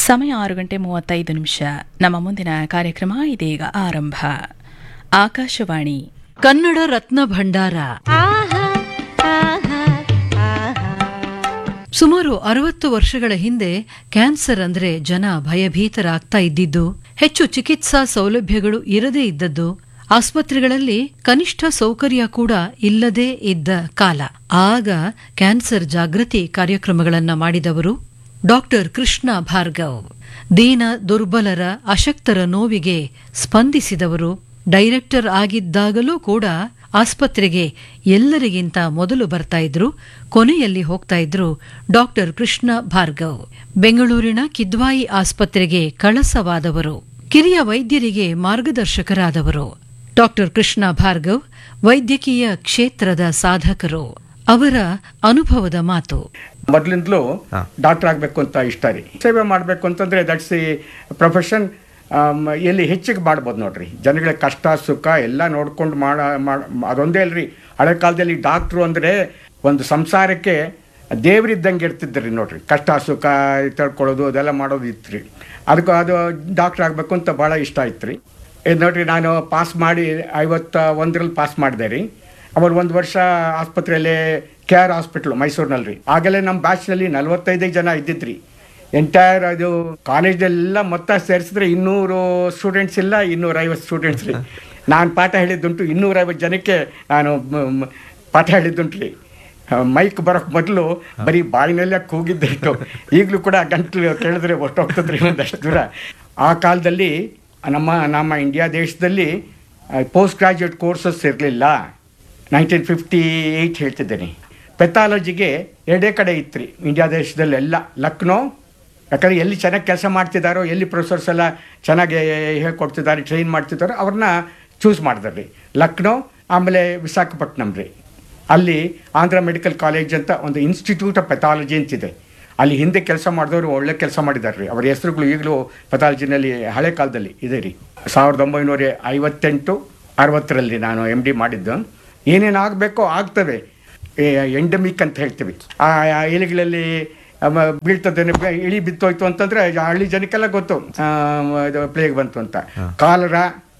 ಸಮಯ ಆರು ಗಂಟೆ ಮೂವತ್ತೈದು ನಿಮಿಷ ನಮ್ಮ ಮುಂದಿನ ಕಾರ್ಯಕ್ರಮ ಇದೀಗ ಆರಂಭ ಆಕಾಶವಾಣಿ ಕನ್ನಡ ರತ್ನ ಭಂಡಾರ ಸುಮಾರು ಅರವತ್ತು ವರ್ಷಗಳ ಹಿಂದೆ ಕ್ಯಾನ್ಸರ್ ಅಂದ್ರೆ ಜನ ಭಯಭೀತರಾಗ್ತಾ ಇದ್ದಿದ್ದು ಹೆಚ್ಚು ಚಿಕಿತ್ಸಾ ಸೌಲಭ್ಯಗಳು ಇರದೇ ಇದ್ದದ್ದು ಆಸ್ಪತ್ರೆಗಳಲ್ಲಿ ಕನಿಷ್ಠ ಸೌಕರ್ಯ ಕೂಡ ಇಲ್ಲದೇ ಇದ್ದ ಕಾಲ ಆಗ ಕ್ಯಾನ್ಸರ್ ಜಾಗೃತಿ ಕಾರ್ಯಕ್ರಮಗಳನ್ನ ಮಾಡಿದವರು ಡಾಕ್ಟರ್ ಕೃಷ್ಣ ಭಾರ್ಗವ್ ದೀನ ದುರ್ಬಲರ ಅಶಕ್ತರ ನೋವಿಗೆ ಸ್ಪಂದಿಸಿದವರು ಡೈರೆಕ್ಟರ್ ಆಗಿದ್ದಾಗಲೂ ಕೂಡ ಆಸ್ಪತ್ರೆಗೆ ಎಲ್ಲರಿಗಿಂತ ಮೊದಲು ಬರ್ತಾ ಇದ್ರು ಕೊನೆಯಲ್ಲಿ ಹೋಗ್ತಾ ಇದ್ರು ಡಾಕ್ಟರ್ ಕೃಷ್ಣ ಭಾರ್ಗವ್ ಬೆಂಗಳೂರಿನ ಕಿದ್ವಾಯಿ ಆಸ್ಪತ್ರೆಗೆ ಕಳಸವಾದವರು ಕಿರಿಯ ವೈದ್ಯರಿಗೆ ಮಾರ್ಗದರ್ಶಕರಾದವರು ಡಾಕ್ಟರ್ ಕೃಷ್ಣ ಭಾರ್ಗವ್ ವೈದ್ಯಕೀಯ ಕ್ಷೇತ್ರದ ಸಾಧಕರು ಅವರ ಅನುಭವದ ಮಾತು ಮೊದಲಿಂದಲೂ ಡಾಕ್ಟರ್ ಆಗಬೇಕು ಅಂತ ಇಷ್ಟ ರೀ ಸೇವೆ ಮಾಡಬೇಕು ಅಂತಂದ್ರೆ ದಟ್ಸ್ ಈ ಪ್ರೊಫೆಷನ್ ಎಲ್ಲಿ ಹೆಚ್ಚಿಗೆ ಮಾಡ್ಬೋದು ನೋಡ್ರಿ ಜನಗಳ ಕಷ್ಟ ಸುಖ ಎಲ್ಲ ನೋಡ್ಕೊಂಡು ಮಾಡ ಮಾಡ್- ಅದೊಂದೇ ಅಲ್ರಿ ಹಳೆ ಕಾಲದಲ್ಲಿ ಡಾಕ್ಟ್ರು ಅಂದರೆ ಒಂದು ಸಂಸಾರಕ್ಕೆ ದೇವರಿದ್ದಂಗೆ ಇರ್ತಿದ್ರಿ ನೋಡ್ರಿ ಕಷ್ಟ ಸುಖ ತಡ್ಕೊಳ್ಳೋದು ಅದೆಲ್ಲ ಮಾಡೋದು ಇತ್ತು ರೀ ಅದಕ್ಕೆ ಅದು ಡಾಕ್ಟ್ರ್ ಆಗಬೇಕು ಅಂತ ಭಾಳ ಇಷ್ಟ ಆಯ್ತು ರೀ ಇದು ನೋಡ್ರಿ ನಾನು ಪಾಸ್ ಮಾಡಿ ಐವತ್ತ ಒಂದರಲ್ಲಿ ಪಾಸ್ ಮಾಡಿದೆ ರೀ ಅವರು ಒಂದು ವರ್ಷ ಆಸ್ಪತ್ರೆಯಲ್ಲಿ ಕೆ ಆರ್ ಹಾಸ್ಪಿಟ್ಲು ಮೈಸೂರಿನಲ್ಲಿ ರೀ ಆಗಲೇ ನಮ್ಮ ಬ್ಯಾಚ್ನಲ್ಲಿ ನಲವತ್ತೈದು ಜನ ಇದ್ದಿದ್ರಿ ಎಂಟೈರ್ ಅದು ಕಾಲೇಜೆಲ್ಲ ಮೊತ್ತ ಸೇರಿಸಿದ್ರೆ ಇನ್ನೂರು ಸ್ಟೂಡೆಂಟ್ಸ್ ಇಲ್ಲ ಇನ್ನೂರೈವತ್ತು ಸ್ಟೂಡೆಂಟ್ಸ್ ರೀ ನಾನು ಪಾಠ ಹೇಳಿದ್ದುಂಟು ಇನ್ನೂರೈವತ್ತು ಜನಕ್ಕೆ ನಾನು ಮ್- ಮ್- ಪಾಠ ಹೇಳಿದ್ದುಂಟು ರೀ ಮೈಕ್ ಬರೋಕ್ಕೆ ಮೊದಲು ಬರೀ ಬಾಯಿನಲ್ಲೇ ಕೂಗಿದ್ದಿಟ್ಟು ಈಗಲೂ ಕೂಡ ಗಂಟಲು ಕೇಳಿದ್ರೆ ಹೊಟ್ಟೋಗ್ತದ್ರಿ ಒಂದಷ್ಟು ದೂರ ಆ ಕಾಲದಲ್ಲಿ ನಮ್ಮ ನಮ್ಮ ಇಂಡಿಯಾ ದೇಶದಲ್ಲಿ ಪೋಸ್ಟ್ ಗ್ರಾಜ್ಯುಯೇಟ್ ಕೋರ್ಸಸ್ ಇರಲಿಲ್ಲ ನೈನ್ಟೀನ್ ಫಿಫ್ಟಿ ಏಯ್ಟ್ ಹೇಳ್ತಿದ್ದೇನೆ ಪೆಥಾಲಜಿಗೆ ಎರಡೇ ಕಡೆ ಇತ್ತು ರೀ ಇಂಡಿಯಾ ದೇಶದಲ್ಲೆಲ್ಲ ಲಕ್ನೋ ಯಾಕಂದರೆ ಎಲ್ಲಿ ಚೆನ್ನಾಗಿ ಕೆಲಸ ಮಾಡ್ತಿದ್ದಾರೋ ಎಲ್ಲಿ ಪ್ರೊಫೆಸರ್ಸ್ ಎಲ್ಲ ಚೆನ್ನಾಗಿ ಹೇಳ್ಕೊಡ್ತಿದ್ದಾರೆ ಟ್ರೈನ್ ಮಾಡ್ತಿದ್ದಾರೋ ಅವ್ರನ್ನ ಚೂಸ್ ಮಾಡಿದಾರೆ ರೀ ಲಕ್ನೋ ಆಮೇಲೆ ವಿಶಾಖಪಟ್ಟಣಂ ರೀ ಅಲ್ಲಿ ಆಂಧ್ರ ಮೆಡಿಕಲ್ ಕಾಲೇಜ್ ಅಂತ ಒಂದು ಇನ್ಸ್ಟಿಟ್ಯೂಟ್ ಆಫ್ ಪೆಥಾಲಜಿ ಅಂತಿದೆ ಅಲ್ಲಿ ಹಿಂದೆ ಕೆಲಸ ಮಾಡಿದವರು ಒಳ್ಳೆ ಕೆಲಸ ಮಾಡಿದ್ದಾರೆ ರೀ ಅವರ ಹೆಸರುಗಳು ಈಗಲೂ ಪೆಥಾಲಜಿನಲ್ಲಿ ಹಳೆ ಕಾಲದಲ್ಲಿ ಇದೆ ರೀ ಸಾವಿರದ ಒಂಬೈನೂರ ಐವತ್ತೆಂಟು ಅರವತ್ತರಲ್ಲಿ ನಾನು ಎಮ್ ಡಿ ಮಾಡಿದ್ದು ಏನೇನು ಆಗಬೇಕೋ ಆಗ್ತವೆ ಎಂಡಮಿಕ್ ಅಂತ ಹೇಳ್ತೀವಿ ಆ ಆ ಎಲೆಗಳಲ್ಲಿ ಅವ ಬೀಳ್ತದೆ ಬ- ಇಳಿ ಬಿತ್ತೋಯ್ತು ಅಂತಂದ್ರೆ ಆ ಹಳ್ಳಿ ಜನಕ್ಕೆಲ್ಲ ಗೊತ್ತು ಆ, ಇದು ಪ್ಲೇಗ್ ಬಂತು ಅಂತ ಕಾಲರ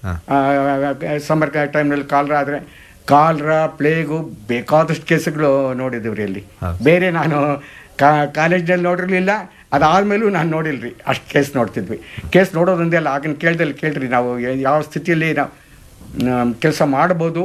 ಸಮರ್ ಟೈಮ್ನಲ್ಲಿ ಕಾಲರ ಆದರೆ ಕಾಲರ ಪ್ಲೇಗು ಬೇಕಾದಷ್ಟು ಕೇಸುಗಳು ನೋಡಿದ್ದೀವಿ ರೀ ಅಲ್ಲಿ ಬೇರೆ ನಾನು ಕಾಲೇಜ್ನಲ್ಲಿ ನೋಡಿರಲಿಲ್ಲ ಅದಾದಮೇಲೂ ನಾನು ನೋಡಿಲ್ರಿ ಅಷ್ಟು ಕೇಸ್ ನೋಡ್ತಿದ್ವಿ ಕೇಸ್ ನೋಡೋದೊಂದೇ ಅಲ್ಲ ಆಗಿನ ಕೇಳ್ದಲ್ಲಿ ಕೇಳ್ರಿ ನಾವು ಯ- ಯಾವ ಸ್ಥಿತಿಯಲ್ಲಿ ನಾವು ಕೆಲಸ ಮಾಡ್ಬೋದು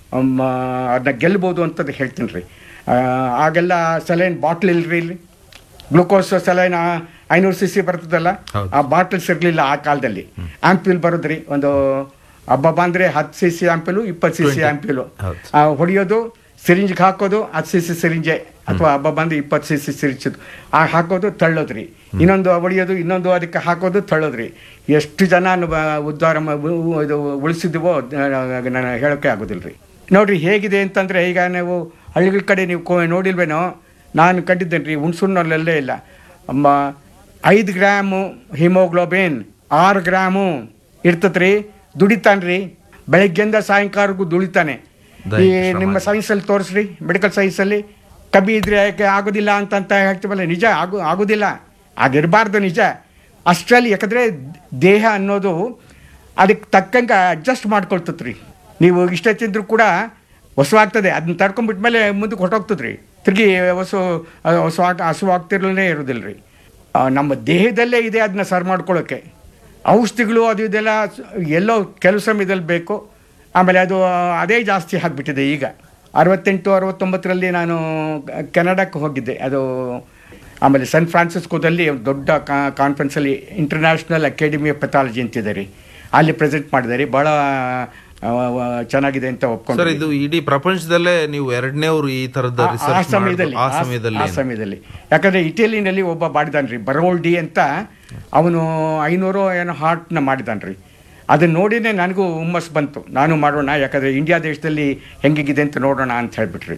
ಅದನ್ನ ಗೆಲ್ಬೋದು ಅಂತದ್ದು ಹೇಳ್ತೀನಿ ರೀ ಆಗೆಲ್ಲ ಸಲೈನ್ ಬಾಟ್ಲ್ ಇಲ್ರಿ ಇಲ್ಲಿ ಗ್ಲೂಕೋಸ್ ಸಲೈನ್ ಐನೂರು ಸಿ ಸಿ ಬರ್ತದಲ್ಲ ಆ ಬಾಟಲ್ಸ್ ಇರಲಿಲ್ಲ ಆ ಕಾಲದಲ್ಲಿ ಆಂಪಿಲ್ ಬರೋದ್ರಿ ಒಂದು ಹಬ್ಬ ಬಂದರೆ ಹತ್ತು ಸಿ ಸಿ ಆಂಪಿಲು ಇಪ್ಪತ್ತು ಸಿ ಸಿ ಆಂಪಿಲು ಹೊಡೆಯೋದು ಸಿರಿಂಜ್ಗೆ ಹಾಕೋದು ಹತ್ತು ಸಿ ಸಿ ಸಿರಿಂಜೆ ಅಥವಾ ಹಬ್ಬ ಬಂದು ಇಪ್ಪತ್ತು ಸಿ ಸಿ ಸಿರಿಂಜದು ಆ ಹಾಕೋದು ತಳ್ಳೋದ್ರಿ ಇನ್ನೊಂದು ಹೊಡೆಯೋದು ಇನ್ನೊಂದು ಅದಕ್ಕೆ ಹಾಕೋದು ತಳ್ಳೋದ್ರಿ ಎಷ್ಟು ಜನ ಉದ್ಧಾರ ಮ- ಉ- ಉ- ಇದು ಉಳಿಸಿದ್ವೋ ನಾನು ಹೇಳೋಕ್ಕೆ ಆಗೋದಿಲ್ಲ ರೀ ನೋಡ್ರಿ ಹೇಗಿದೆ ಅಂತಂದರೆ ಈಗ ನೀವು ಹಳ್ಳಿಗಳ ಕಡೆ ನೀವು ಕೋ ನೋಡಿಲ್ವೇನೋ ನಾನು ಕಂಡಿದ್ದೇನೆ ರೀ ಹುಣ್ಸೂರಿನಲ್ಲೆಲ್ಲೇ ಇಲ್ಲ ಅಮ್ಮ ಐದು ಗ್ರಾಮು ಹಿಮೋಗ್ಲೋಬಿನ್ ಆರು ಗ್ರಾಮು ಇರ್ತತ್ರಿ ದುಡಿತಾನೆ ರೀ ಬೆಳಗ್ಗೆಯಿಂದ ಸಾಯಂಕಾಲಕ್ಕೂ ದುಡಿತಾನೆ ಈ ನಿಮ್ಮ ಸೈನ್ಸಲ್ಲಿ ತೋರಿಸ್ರಿ ಮೆಡಿಕಲ್ ಸೈನ್ಸಲ್ಲಿ ಕಬ್ಬಿ ಇದ್ರೆ ಯಾಕೆ ಆಗೋದಿಲ್ಲ ಅಂತ ಅಂತ ಹೇಳ್ತೀವಲ್ಲ ನಿಜ ಆಗು ಆಗೋದಿಲ್ಲ ಆಗಿರಬಾರ್ದು ನಿಜ ಅಷ್ಟರಲ್ಲಿ ಯಾಕಂದರೆ ದೇಹ ಅನ್ನೋದು ಅದಕ್ಕೆ ತಕ್ಕಂಗೆ ಅಡ್ಜಸ್ಟ್ ಮಾಡ್ಕೊಳ್ತತ್ ರೀ ನೀವು ಇಷ್ಟೇ ತಿಂದರೂ ಕೂಡ ಹೊಸವಾಗ್ತದೆ ಅದನ್ನ ತಡ್ಕೊಂಡ್ಬಿಟ್ಮೇಲೆ ಮುಂದಕ್ಕೆ ಹೊಟ್ಟೋಗ್ತದೆ ರೀ ತಿರುಗಿ ಹೊಸ ಹೊಸ ಹಸುವಾಗ್ತಿರ್ಲೇ ಇರೋದಿಲ್ಲ ರೀ ಆ, ನಮ್ಮ ದೇಹದಲ್ಲೇ ಇದೆ ಅದನ್ನ ಸರ್ ಮಾಡ್ಕೊಳ್ಳೋಕ್ಕೆ ಔಷಧಿಗಳು ಅದು ಇದೆಲ್ಲ ಸ- ಎಲ್ಲೋ ಕೆಲವು ಸಮಯದಲ್ಲಿ ಬೇಕು ಆಮೇಲೆ ಅದು ಅದೇ ಜಾಸ್ತಿ ಆಗಿಬಿಟ್ಟಿದೆ ಈಗ ಅರವತ್ತೆಂಟು ಅರವತ್ತೊಂಬತ್ತರಲ್ಲಿ ನಾನು ಕ- ಕೆನಡಾಕ್ಕೆ ಹೋಗಿದ್ದೆ ಅದು ಆಮೇಲೆ ಸನ್ ಫ್ರಾನ್ಸಿಸ್ಕೋದಲ್ಲಿ ಒಂದು ದೊಡ್ಡ ಕಾನ್ಫರೆನ್ಸಲ್ಲಿ ಇಂಟರ್ನ್ಯಾಷನಲ್ ಅಕಾಡೆಮಿ ಆಫ್ ಪೆಥಾಲಜಿ ಅಂತಿದೆ ರೀ ಅಲ್ಲಿ ಪ್ರೆಸೆಂಟ್ ಮಾಡಿದೆ ರೀ ಭಾಳ ಆ, ಆ, ಚೆನ್ನಾಗಿದೆ ಅಂತ ಸರ್ ಒಪ್ಕೊಂಡು ಇದು ಇಡೀ ಪ್ರಪಂಚದಲ್ಲೇ ನೀವು ಎರಡನೇವ್ರು ಈ ತರದ ಆ- ಆ ರಿಸರ್ಚ್ ಸಮಯದಲ್ಲಿ ಆ ಆ- ಸಮಯದಲ್ಲಿ ಆ ಸಮಯದಲ್ಲಿ ಯಾಕಂದ್ರೆ ಇಟಲಿನಲ್ಲಿ ಒಬ್ಬ ಮಾಡಿದಾನ್ರಿ ಬರೋಲ್ಡಿ ಅಂತ ಅವನು ಐನೂರು ಏನೋ ಹಾರ್ಟ್ನ ಮಾಡಿದಾನ್ರಿ ಅದನ್ನ ನೋಡಿನೇ ನನಗೂ ಹುಮ್ಮಸ್ ಬಂತು ನಾನು ಮಾಡೋಣ ಯಾಕಂದ್ರೆ ಇಂಡಿಯಾ ದೇಶದಲ್ಲಿ ಹೆಂಗಿದೆ ಅಂತ ನೋಡೋಣ ಅಂತ ಹೇಳ್ಬಿಟ್ರಿ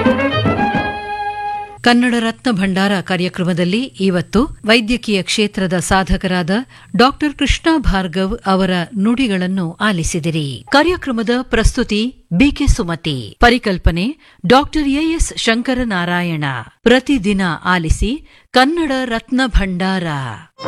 ಕನ್ನಡ ರತ್ನ ಭಂಡಾರ ಕಾರ್ಯಕ್ರಮದಲ್ಲಿ ಇವತ್ತು ವೈದ್ಯಕೀಯ ಕ್ಷೇತ್ರದ ಸಾಧಕರಾದ ಡಾಕ್ಟರ್ ಕೃಷ್ಣ ಭಾರ್ಗವ್ ಅವರ ನುಡಿಗಳನ್ನು ಆಲಿಸಿದಿರಿ ಕಾರ್ಯಕ್ರಮದ ಪ್ರಸ್ತುತಿ ಬಿಕೆ ಸುಮತಿ ಪರಿಕಲ್ಪನೆ ಡಾಕ್ಟರ್ ಎಎಸ್ ಶಂಕರನಾರಾಯಣ ಪ್ರತಿದಿನ ಆಲಿಸಿ ಕನ್ನಡ ರತ್ನ ಭಂಡಾರ